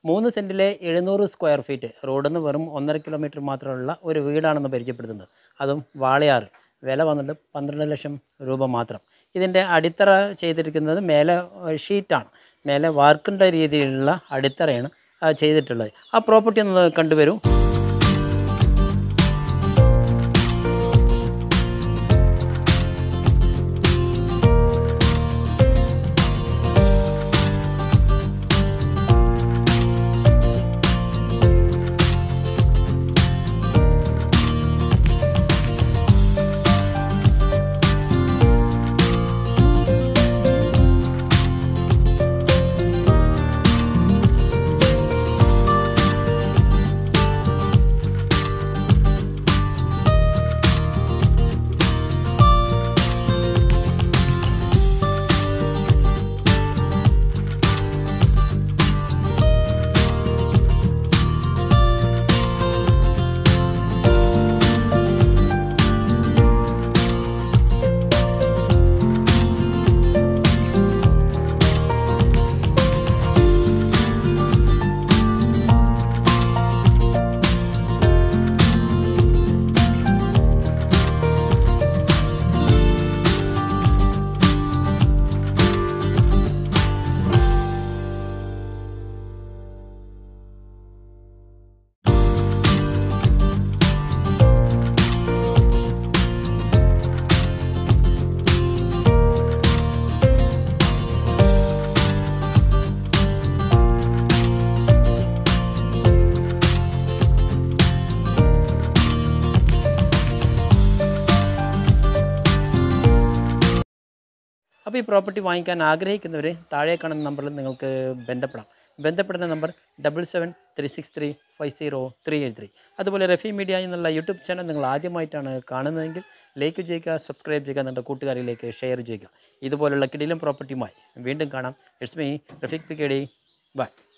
മൂന്ന് സെൻറ്റിലെ എഴുന്നൂറ് square feet റോഡിൽ നിന്ന് വെറും ഒന്നര കിലോമീറ്റർ മാത്രമുള്ള ഒരു വീടാണെന്ന് പരിചയപ്പെടുത്തുന്നത് അതും വാളയാറ് വില വന്നിട്ട് പന്ത്രണ്ട് ലക്ഷം രൂപ മാത്രം ഇതിൻ്റെ അടിത്തറ ചെയ്തിരിക്കുന്നത് മേലെ ഏഹ്, ഷീറ്റാണ് മേലെ വാർക്കിൻ്റെ രീതിയിലുള്ള അടിത്തറയാണ് ആ, ചെയ്തിട്ടുള്ളത് ആ പ്രോപ്പർട്ടി ഒന്ന് കണ്ടുവരൂ അപ്പോൾ ഈ പ്രോപ്പർട്ടി വാങ്ങിക്കാൻ ആഗ്രഹിക്കുന്നവർ താഴെ കാണുന്ന നമ്പറിൽ നിങ്ങൾക്ക് ബന്ധപ്പെടാം ബന്ധപ്പെടുന്ന നമ്പർ double seven three six three five zero three eight three അതുപോലെ റഫി മീഡിയ എന്നുള്ള യൂട്യൂബ് ചാനൽ നിങ്ങൾ ആദ്യമായിട്ടാണ് കാണുന്നതെങ്കിൽ ലൈക്ക് ചെയ്യുക സബ്സ്ക്രൈബ് ചെയ്യുക എന്നിട്ട് കൂട്ടുകാരിലേക്ക് ഷെയർ ചെയ്യുക ഇതുപോലുള്ള കിടിലം പ്രോപ്പർട്ടിയുമായി വീണ്ടും കാണാം it's me Rafeeq P K D by